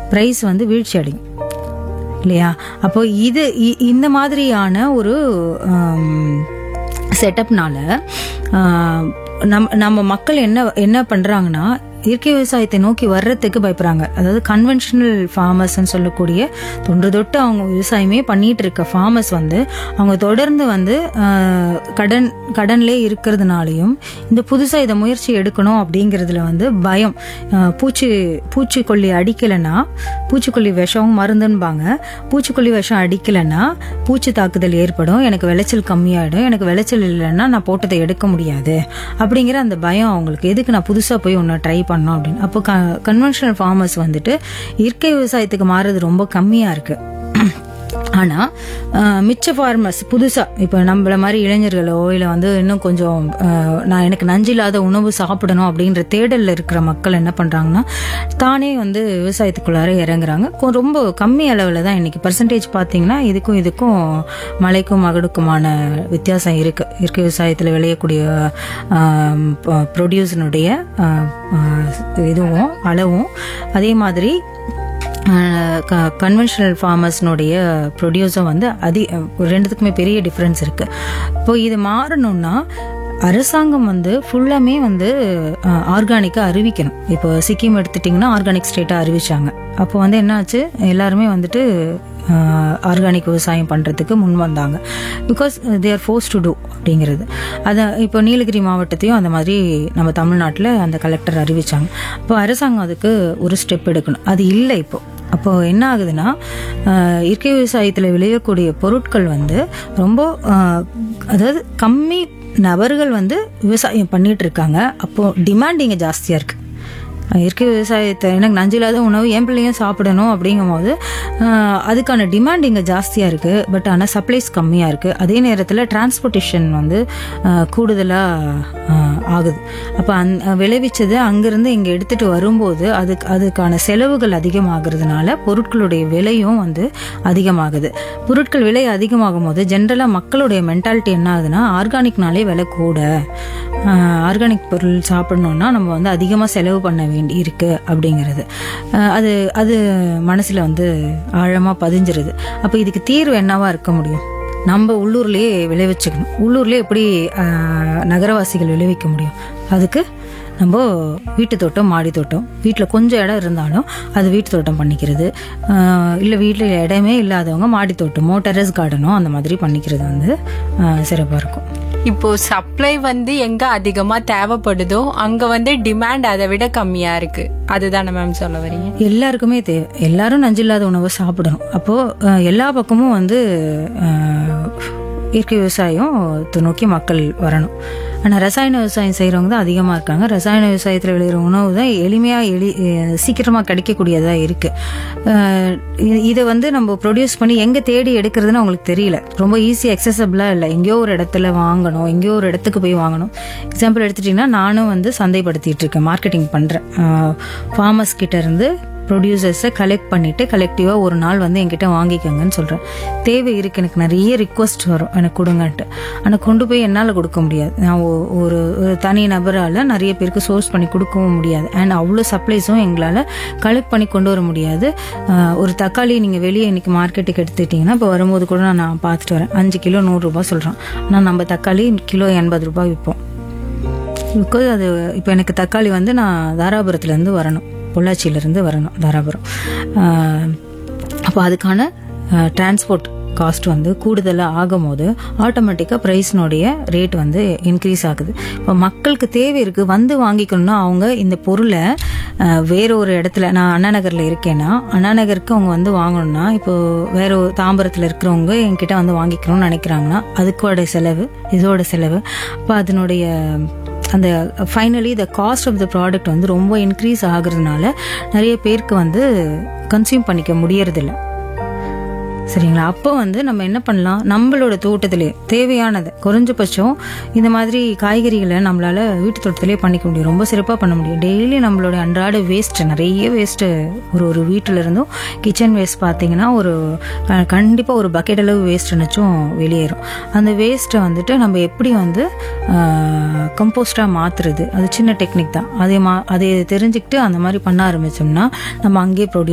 price வந்து வீழ்ச்சி அடையும் இல்லையா அப்போ இது இ- இந்த மாதிரியான ஒரு செட்டப்னால நம் நம்ம மக்கள் என்ன என்ன பண்றாங்கன்னா இயற்கை விவசாயத்தை நோக்கி வர்றதுக்கு பயப்படுறாங்க அதாவது கன்வென்ஷனல் ஃபார்மர்ஸ்ன்னு சொல்லக்கூடிய தொன்று தொட்டு அவங்க விவசாயமே பண்ணிட்டு இருக்க ஃபார்மர்ஸ் வந்து அவங்க தொடர்ந்து வந்து ஆஹ், கடன் கடன்லே இருக்கிறதுனாலையும் இந்த புதுசா இதை முயற்சி எடுக்கணும் அப்படிங்கிறதுல வந்து பயம் ஆஹ், பூச்சி பூச்சிக்கொல்லி அடிக்கலைன்னா பூச்சிக்கொல்லி விஷம் மருந்துன்பாங்க பூச்சிக்கொல்லி விஷம் அடிக்கலைன்னா பூச்சி தாக்குதல் ஏற்படும் எனக்கு விளைச்சல் கம்மியாயிடும் எனக்கு விளைச்சல் இல்லைன்னா நான் போட்டதை எடுக்க முடியாது அப்படிங்கிற அந்த பயம் அவங்களுக்கு எதுக்கு நான் புதுசா போய் ஒன்று ட்ரை பண்ணோம் அப்படின்னு அப்போ கன்வென்ஷனல் ஃபார்மர்ஸ் வந்துட்டு இயற்கை விவசாயத்துக்கு மாறுறது ரொம்ப கம்மியா இருக்கு ஆனா அஹ், மிச்ச ஃபார்மர்ஸ் புதுசா இப்ப நம்மள மாதிரி இளைஞர்களோ இல்ல வந்து இன்னும் கொஞ்சம் அஹ், நான் எனக்கு நஞ்சில்லாத உணவு சாப்பிடணும் அப்படின்ற தேடல்ல இருக்கிற மக்கள் என்ன பண்றாங்கன்னா தானே வந்து விவசாயத்துக்குள்ளார இறங்குறாங்க கொ- ரொம்ப கம்மி அளவுல தான் இன்னைக்கு பர்சன்டேஜ் பாத்தீங்கன்னா இதுக்கும் இதுக்கும் மலைக்கும் மகடுக்குமான வித்தியாசம் இருக்கு இயற்கை விவசாயத்துல விளையக்கூடிய ப்ரொடியூசனுடைய இதுவும் அளவும் அதே மாதிரி கன்வென்ஷனல் ஃபார்மர்ஸ்னுடைய ப்ரொடியூஸும் வந்து அதி ரெண்டுத்துக்குமே பெரிய டிஃப்ரென்ஸ் இருக்கு இப்போ இது மாறணும்னா அரசாங்கம் வந்து ஃபுல்லாமே வந்து ஆர்கானிக்காக அறிவிக்கணும் இப்போ சிக்கிம் எடுத்துட்டிங்கன்னா ஆர்கானிக் ஸ்டேட்டாக அறிவிச்சாங்க அப்போ வந்து என்னாச்சு எல்லாருமே வந்துட்டு ஆர்கானிக் விவசாயம் பண்ணுறதுக்கு முன் வந்தாங்க because they're forced to do அப்படிங்கிறது அதை இப்போ நீலகிரி மாவட்டத்தையும் அந்த மாதிரி நம்ம தமிழ்நாட்டில் அந்த கலெக்டர் அறிவிச்சாங்க அப்போ அரசாங்கம் அதுக்கு ஒரு ஸ்டெப் எடுக்கணும் அது இல்லை இப்போ அப்போ என்ன ஆகுதுன்னா ஆஹ், இயற்கை விவசாயத்தில் விளையக்கூடிய பொருட்கள் வந்து ரொம்ப ஆஹ், அதாவது கம்மி நபர்கள் வந்து விவசாயம் பண்ணிட்டு இருக்காங்க அப்போ டிமாண்ட் இங்கே ஜாஸ்தியாக இருக்கு இயற்கை விவசாயத்தை எனக்கு நஞ்சில்லாத உணவு என் பிள்ளையும் சாப்பிடணும் அப்படிங்கும்போது ஆஹ், அதுக்கான டிமாண்ட் இங்கே ஜாஸ்தியாக இருக்குது பட் ஆனால் சப்ளைஸ் கம்மியாக இருக்குது அதே நேரத்தில் டிரான்ஸ்போர்ட்டேஷன் வந்து கூடுதலாக ஆகுது அப்போ அந் விளைவிச்சது அங்கேருந்து இங்கே எடுத்துகிட்டு வரும்போது அதுக்கு அதுக்கான செலவுகள் அதிகமாகிறதுனால பொருட்களுடைய விலையும் வந்து அதிகமாகுது பொருட்கள் விலை அதிகமாகும் போது ஜென்ரலாக மக்களுடைய மென்டாலிட்டி என்ன ஆகுதுன்னா ஆர்கானிக்னாலே விலை கூட ஆர்கானிக் பொருள் சாப்பிடணும்னா நம்ம வந்து அதிகமாக செலவு பண்ண வேண்டி இருக்கு அப்படிங்கிறது ஆஹ் அது அது மனசில் வந்து ஆழமாக பதிஞ்சிருது அப்போ இதுக்கு தீர்வு என்னவா இருக்க முடியும் நம்ம உள்ளூர்லயே விளைவிச்சுக்கணும் உள்ளூர்லயே எப்படி ஆஹ், நகரவாசிகள் விளைவிக்க முடியும் அதுக்கு நம்ம வீட்டு தோட்டம் மாடி தோட்டம் வீட்டில் கொஞ்சம் இடம் இருந்தாலும் அது வீட்டு தோட்டம் பண்ணிக்கிறது இல்லை வீட்டில் இடமே இல்லாதவங்க மாடி தோட்டமோ டெரஸ் கார்டனோ அந்த மாதிரி பண்ணிக்கிறது வந்து சிறப்பாக இருக்கும் இப்போ சப்ளை வந்து எங்க அதிகமா தேவைப்படுதோ அங்க வந்து டிமாண்ட் அதை விட கம்மியா இருக்கு அதுதானே மேம் சொல்ல வரீங்க எல்லாருக்குமே தேவை எல்லாரும் நஞ்சில்லாத உணவை சாப்பிடணும் அப்போ அஹ், எல்லா பக்கமும் வந்து அஹ், இயற்கை விவசாயம் நோக்கி மக்கள் வரணும் ஆனால் ரசாயன விவசாயம் செய்கிறவங்க தான் அதிகமாக இருக்காங்க ரசாயன விவசாயத்தில் விளையிற உணவு தான் எளிமையாக எளி சீக்கிரமாக கிடைக்கக்கூடியதாக இருக்குது இதை வந்து நம்ம ப்ரொடியூஸ் பண்ணி எங்கே தேடி எடுக்கிறதுன்னு அவங்களுக்கு தெரியல ரொம்ப ஈஸியாக accessible-ஆ இல்லை எங்கேயோ ஒரு இடத்துல வாங்கணும் எங்கேயோ ஒரு இடத்துக்கு போய் வாங்கணும் எக்ஸாம்பிள் எடுத்துட்டிங்கன்னா நானும் வந்து சந்தைப்படுத்திட்டு இருக்கேன் மார்க்கெட்டிங் பண்ணுறேன் ஃபார்மர்ஸ் கிட்ட இருந்து ப்ரொடியூசர்ஸை கலெக்ட் பண்ணிட்டு கலெக்டிவாக ஒரு நாள் வந்து என்கிட்ட வாங்கிக்கோங்கன்னு சொல்கிறேன் தேவை இருக்கு எனக்கு நிறைய ரிக்வஸ்ட் வரும் எனக்கு கொடுங்கன்ட்டு ஆனால் கொண்டு போய் என்னால் கொடுக்க முடியாது நான் ஒ- ஒரு ஒரு தனி நபரால் நிறைய பேருக்கு சோர்ஸ் பண்ணி கொடுக்கவும் முடியாது அண்ட் அவ்வளோ சப்ளைஸும் எங்களால் கலெக்ட் பண்ணி கொண்டு வர முடியாது ஆஹ் ஒரு தக்காளி நீங்கள் வெளியே இன்னைக்கு மார்க்கெட்டுக்கு எடுத்துக்கிட்டிங்கன்னா இப்போ வரும்போது கூட நான் நான் பார்த்துட்டு வரேன் அஞ்சு கிலோ நூறுரூபா சொல்கிறோம் ஆனால் நம்ம தக்காளி கிலோ எண்பது ரூபாய் விற்போம் பிகாஸ் அது இப்போ எனக்கு தக்காளி வந்து நான் தாராபுரத்துலேருந்து வரணும் பொள்ளாச்சியிலேருந்து வரணும் தாராபுரம் அப்போ அதுக்கான டிரான்ஸ்போர்ட் காஸ்ட் வந்து கூடுதலாக ஆகும்போது ஆட்டோமேட்டிக்காக ப்ரைஸ்னுடைய ரேட் வந்து இன்க்ரீஸ் ஆகுது இப்போ மக்களுக்கு தேவை இருக்குது வந்து வாங்கிக்கணும்னா அவங்க இந்த பொருளை அஹ், வேற ஒரு இடத்துல நான் அண்ணா நகரில் இருக்கேன்னா அண்ணா நகருக்கு அவங்க வந்து வாங்கணும்னா இப்போ வேற ஒரு தாம்பரத்தில் இருக்கிறவங்க என்கிட்ட வந்து வாங்கிக்கணும்னு நினைக்கிறாங்கன்னா அதுக்கோட செலவு இதோட செலவு அப்போ அதனுடைய அந்த finally the cost of the product வந்து ரொம்ப இன்க்ரீஸ் ஆகுறதுனால நிறைய பேருக்கு வந்து கன்சியூம் பண்ணிக்க முடியறதில்ல சரிங்களா அப்போ வந்து நம்ம என்ன பண்ணலாம் நம்மளோட தோட்டத்திலே தேவையானதை குறைஞ்சபட்சம் இந்த மாதிரி காய்கறிகளை நம்மளால வீட்டு தோட்டத்திலே பண்ணிக்க முடியும் ரொம்ப சிறப்பாக பண்ண முடியும் டெய்லி நம்மளோட அன்றாட வேஸ்ட் நிறைய வேஸ்ட் ஒரு ஒரு வீட்டில இருந்தும் கிச்சன் வேஸ்ட் பார்த்தீங்கன்னா ஒரு க- கண்டிப்பா ஒரு பக்கெட் அளவு வேஸ்ட் நினச்சும் வெளியேறும் அந்த வேஸ்ட்டை வந்துட்டு நம்ம எப்படி வந்து கம்போஸ்டாக மாத்துறது அது சின்ன டெக்னிக் தான் அதே மா அதை தெரிஞ்சுக்கிட்டு அந்த மாதிரி பண்ண ஆரம்பிச்சோம்னா நம்ம அங்கேயே ப்ரொடியூஸ்